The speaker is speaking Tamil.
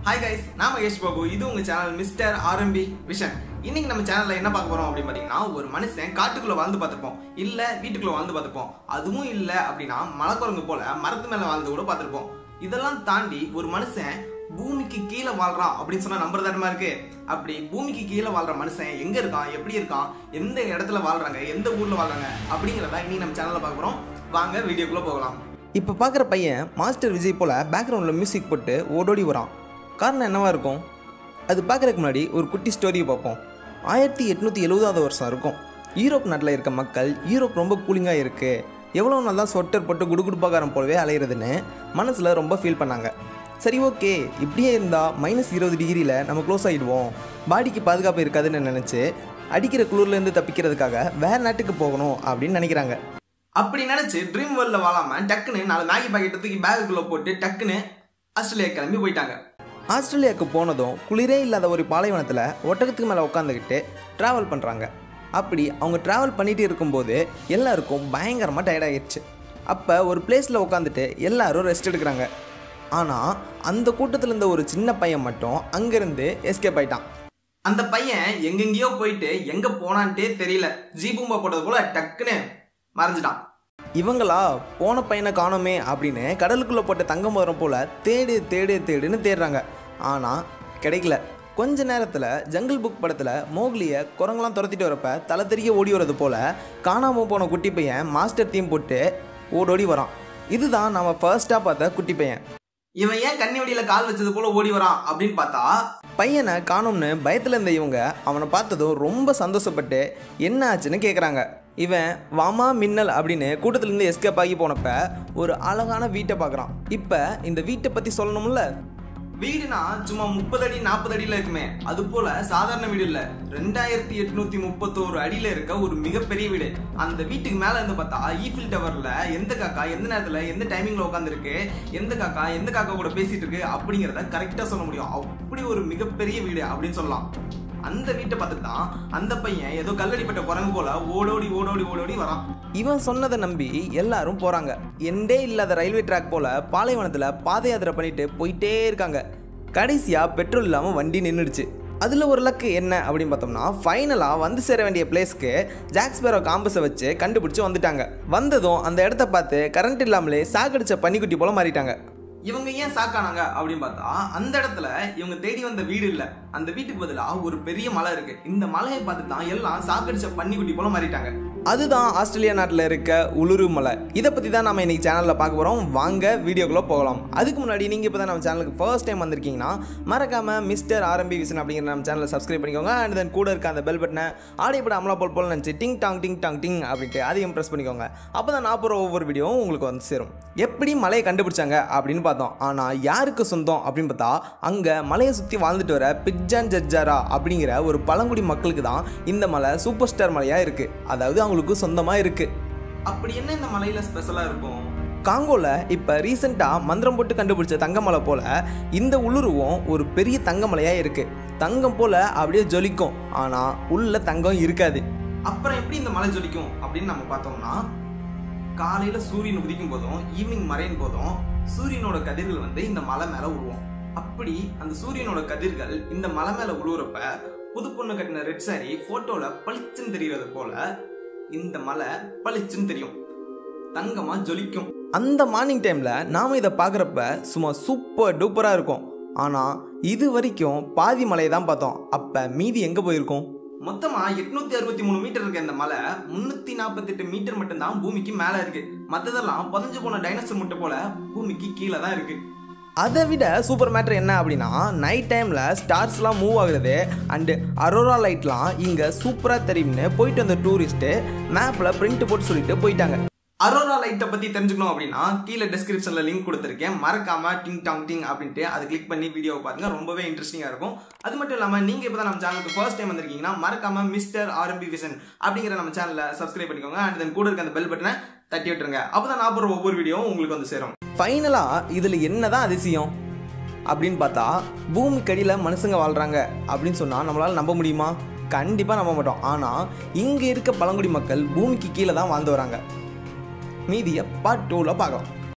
ஹாய் கைஸ் நான் மகேஷ் பாபு இது உங்க சேனல் மிஸ்டர் ஆர்எம்பி விஷன் இன்னைக்கு நம்ம சேனல்ல என்ன பார்க்க போறோம் அப்படின்னு பாத்தீங்கன்னா ஒரு மனுஷன் காட்டுக்குள்ள வாழ்ந்து பார்த்திருப்போம் இல்ல வீட்டுக்குள்ள வாழ்ந்து பார்த்திருப்போம் அதுவும் இல்ல அப்படின்னா மலைக்குரங்கு போல மரத்து மேல வாழ்ந்து கூட பார்த்திருப்போம் இதெல்லாம் தாண்டி ஒரு மனுஷன் பூமிக்கு கீழே வாழ்றான் அப்படின்னு சொன்னா நம்புறதாட்டமா இருக்கு அப்படி பூமிக்கு கீழே வாழ்ற மனுஷன் எங்க இருக்கான் எப்படி இருக்கான் எந்த இடத்துல வாழ்றாங்க எந்த ஊர்ல வாழ்றாங்க அப்படிங்கிறத இன்னைக்கு நம்ம சேனல்ல பார்க்க போறோம் வாங்க வீடியோக்குள்ள போகலாம் இப்போ பார்க்குற பையன் மாஸ்டர் விஜய் போல் பேக்ரவுண்டில் மியூசிக் போட்டு ஓடோடி வரான் காரணம் என்னவா இருக்கும் அது பார்க்குறதுக்கு முன்னாடி ஒரு குட்டி ஸ்டோரியை பார்ப்போம் ஆயிரத்தி எட்நூற்றி எழுபதாவது வருஷம் இருக்கும் யூரோப் நாட்டில் இருக்க மக்கள் யூரோப் ரொம்ப கூலிங்காக இருக்குது எவ்வளோ நல்லா ஸ்வெட்டர் போட்டு குடுகுடுப்பாக்காரன் போலவே அலையிறதுன்னு மனசில் ரொம்ப ஃபீல் பண்ணாங்க சரி ஓகே இப்படியே இருந்தால் மைனஸ் இருபது டிகிரியில் நம்ம க்ளோஸ் ஆகிடுவோம் பாடிக்கு பாதுகாப்பு இருக்காதுன்னு நினச்சி அடிக்கிற குளிர்லேருந்து தப்பிக்கிறதுக்காக வேறு நாட்டுக்கு போகணும் அப்படின்னு நினைக்கிறாங்க அப்படி நினைச்சு ட்ரீம் வேர்ல்ட்ல வாழாம டக்குன்னு நாலு மேகி பாக்கெட்டை தூக்கி பேகுக்குள்ள போட்டு டக்குன்னு ஆஸ்திரேலியா கிளம்பி போயிட்டாங்க ஆஸ்திரேலியாவுக்கு போனதும் குளிரே இல்லாத ஒரு பாலைவனத்தில் ஒட்டகத்துக்கு மேலே உட்காந்துக்கிட்டு ட்ராவல் பண்ணுறாங்க அப்படி அவங்க ட்ராவல் பண்ணிட்டு இருக்கும்போது எல்லாருக்கும் பயங்கரமாக டயர்டாகிடுச்சு அப்போ ஒரு பிளேஸில் உட்காந்துட்டு எல்லாரும் ரெஸ்ட் எடுக்கிறாங்க ஆனால் அந்த கூட்டத்தில் இருந்த ஒரு சின்ன பையன் மட்டும் அங்கேருந்து எஸ்கேப் ஆயிட்டான் அந்த பையன் எங்கெங்கேயோ போயிட்டு எங்க போனான்ட்டே தெரியல ஜீபூம்பா போட்டது போல டக்குன்னு மறைஞ்சிட்டான் இவங்களா போன பையனை காணோமே அப்படின்னு கடலுக்குள்ளே போட்ட தங்க மரம் போல் தேடு தேடு தேடுன்னு தேடுறாங்க ஆனால் கிடைக்கல கொஞ்ச நேரத்தில் ஜங்கிள் புக் படத்தில் மோக்லியை குரங்கெல்லாம் துரத்திட்டு வரப்ப தலை தெரிய ஓடி வர்றது போல் காணாமல் போன குட்டி பையன் மாஸ்டர் தீம் போட்டு ஓடோடி வரான் இதுதான் நம்ம ஃபர்ஸ்ட்டாக பார்த்த குட்டி பையன் இவன் ஏன் கண்ணி வெடியில கால் வச்சது போல ஓடி வரான் அப்படின்னு பார்த்தா பையனை காணோம்னு பயத்தில் இருந்த இவங்க அவனை பார்த்ததும் ரொம்ப சந்தோஷப்பட்டு என்ன ஆச்சுன்னு கேட்குறாங்க இவன் வாமா மின்னல் அப்படின்னு கூட்டத்துலேருந்து எஸ்கேப் ஆகி போனப்ப ஒரு அழகான வீட்டை பார்க்குறான் இப்போ இந்த வீட்டை பற்றி சொல்லணும்ல வீடுனா சும்மா முப்பது அடி நாற்பது அடியில இருக்குமே அது போல சாதாரண வீடு இல்ல ரெண்டாயிரத்தி எட்நூத்தி முப்பத்தோரு அடியில இருக்க ஒரு மிகப்பெரிய வீடு அந்த வீட்டுக்கு மேல இருந்து பார்த்தா ஈஃபில் டவர்ல எந்த காக்கா எந்த நேரத்துல எந்த டைமிங்ல உட்காந்துருக்கு எந்த காக்கா எந்த காக்கா கூட பேசிட்டு இருக்கு அப்படிங்கறத கரெக்டா சொல்ல முடியும் அப்படி ஒரு மிகப்பெரிய வீடு அப்படின்னு சொல்லலாம் அந்த வீட்டை பார்த்துட்டு தான் அந்த பையன் ஏதோ கல்லடிப்பட்ட குரங்கு போல ஓடோடி ஓடோடி ஓடோடி வரான் இவன் சொன்னதை நம்பி எல்லாரும் போகிறாங்க எண்டே இல்லாத ரயில்வே ட்ராக் போல் பாலைவனத்தில் பாத யாத்திரை பண்ணிட்டு போயிட்டே இருக்காங்க கடைசியாக பெட்ரோல் இல்லாமல் வண்டி நின்றுடுச்சு அதில் ஒரு லக்கு என்ன அப்படின்னு பார்த்தோம்னா ஃபைனலாக வந்து சேர வேண்டிய பிளேஸ்க்கு ஜாக்ஸ்பேரோ காம்பஸை வச்சு கண்டுபிடிச்சி வந்துட்டாங்க வந்ததும் அந்த இடத்த பார்த்து கரண்ட் இல்லாமலே சாக்கடிச்ச பன்னிக்குட்டி போல மாறிட்டாங்க இவங்க ஏன் சாக்கானாங்க அப்படின்னு பார்த்தா அந்த இடத்துல இவங்க தேடி வந்த வீடு இல்ல அந்த வீட்டுக்கு பதிலா ஒரு பெரிய மலை இருக்கு இந்த மலையை பார்த்து தான் எல்லாம் சாக்கடிச்ச பன்னிக்குட்டி போல மாறிட்டாங்க அதுதான் ஆஸ்திரேலியா நாட்டில் இருக்க உளுரு மலை இதை பற்றி தான் நம்ம இன்னைக்கு சேனலில் பார்க்க போகிறோம் வாங்க வீடியோக்குள்ளே போகலாம் அதுக்கு முன்னாடி நீங்கள் இப்போ தான் நம்ம சேனலுக்கு ஃபர்ஸ்ட் டைம் வந்திருக்கீங்கன்னா மறக்காமல் மிஸ்டர் ஆர்எம்பி விசன் அப்படிங்கிற நம்ம சேனலை சப்ஸ்கிரைப் பண்ணிக்கோங்க அண்ட் தென் கூட இருக்க அந்த பெல் பட்டனை ஆடியப்பட அமலா போல் போல் நினச்சி டிங் டாங் டிங் டாங் டிங் அப்படின்ட்டு அதையும் ப்ரெஸ் பண்ணிக்கோங்க அப்போ தான் நான் போகிற ஒவ்வொரு வீடியோவும் உங்களுக்கு வந்து சேரும் எப்படி மலையை கண்டுபிடிச்சாங்க அப்படின்னு பார்த்தோம் ஆனால் யாருக்கு சொந்தம் அப்படின்னு பார்த்தா அங்கே மலையை சுற்றி வாழ்ந்துட்டு வர பிக்ஜான் ஜட்ஜாரா அப்படிங்கிற ஒரு பழங்குடி மக்களுக்கு தான் இந்த மலை சூப்பர் ஸ்டார் மலையாக இருக்குது அதாவது அவங்களுக்கு சொந்தமாக இருக்குது அப்படி என்ன இந்த மலையில ஸ்பெஷலா இருக்கும் காங்கோல இப்போ ரீசெண்டாக மந்திரம் போட்டு கண்டுபிடிச்ச தங்கமலை போல இந்த உளுருவும் ஒரு பெரிய தங்கமலையாக இருக்குது தங்கம் போல அப்படியே ஜொலிக்கும் ஆனால் உள்ள தங்கம் இருக்காது அப்புறம் எப்படி இந்த மலை ஜொலிக்கும் அப்படின்னு நம்ம பார்த்தோம்னா காலையில சூரியன் உதிக்கும் போதும் ஈவினிங் மறையும் போதும் சூரியனோட கதிர்கள் வந்து இந்த மலை மேல உருவோம் அப்படி அந்த சூரியனோட கதிர்கள் இந்த மலை மேல உழுவுறப்ப புது பொண்ணு கட்டின ரெட் சாரி போட்டோல பளிச்சுன்னு தெரியறது போல இந்த மலை பளிச்சுன்னு தெரியும் தங்கமா ஜொலிக்கும் அந்த மார்னிங் டைமில் நாம் இதை பார்க்குறப்ப சும்மா சூப்பர் டூப்பராக இருக்கும் ஆனால் இது வரைக்கும் பாதி மலையை தான் பார்த்தோம் அப்போ மீதி எங்கே போயிருக்கோம் மொத்தமா எட்நூத்தி அறுபத்தி மூணு மீட்டர் இருக்க இந்த மலை முன்னூத்தி நாற்பத்தெட்டு மீட்டர் மட்டும்தான் பூமிக்கு மேல இருக்கு மத்ததெல்லாம் புதஞ்சு போன டைனோசர் முட்டை போல பூமிக்கு கீழே தான் இருக்கு அதை விட சூப்பர் மேட்ரு என்ன அப்படின்னா நைட் டைமில் ஸ்டார்ஸ்லாம் மூவ் ஆகுறது அண்டு அரோரா லைட்லாம் இங்கே சூப்பராக தெரியும்னு போயிட்டு வந்த டூரிஸ்ட்டு மேப்பில் பிரிண்ட் போட்டு சொல்லிட்டு போயிட்டாங்க அரோரா லைட்டை பத்தி தெரிஞ்சுக்கணும் அப்படின்னா கீழே டிஸ்கிரிப்ஷன்ல லிங்க் கொடுத்துருக்கேன் மறக்காம டிங் டாங் டிங் அப்படின்ட்டு அதை கிளிக் பண்ணி வீடியோ பாருங்க ரொம்பவே இன்ட்ரெஸ்டிங்கா இருக்கும் அது மட்டும் இல்லாம நீங்க இப்பதான் நம்ம சேனலுக்கு ஃபர்ஸ்ட் டைம் வந்திருக்கீங்கன்னா மறக்காம மிஸ்டர் ஆர்எம்பி விஷன் அப்படிங்கிற நம்ம சேனலை சப்ஸ்கிரைப் பண்ணிக்கோங்க அண்ட் தென் கூட இருக்க அந்த பெல் பட்டனை தட்டி விட்டுருங்க அப்பதான் நான் போற ஒவ்வொரு வீடியோவும் உங்களுக்கு வந்து சேரும் ஃபைனலாக இதில் என்னதான் அதிசயம் அப்படின்னு பார்த்தா பூமிக்கடியில் மனுஷங்க வாழ்கிறாங்க அப்படின்னு சொன்னால் நம்மளால் நம்ப முடியுமா கண்டிப்பாக நம்ப மாட்டோம் ஆனால் இங்கே இருக்க பழங்குடி மக்கள் பூமிக்கு கீழே தான் வாழ்ந்து வராங்க மீதியை பார்ட் டூவில் பார்க்கலாம்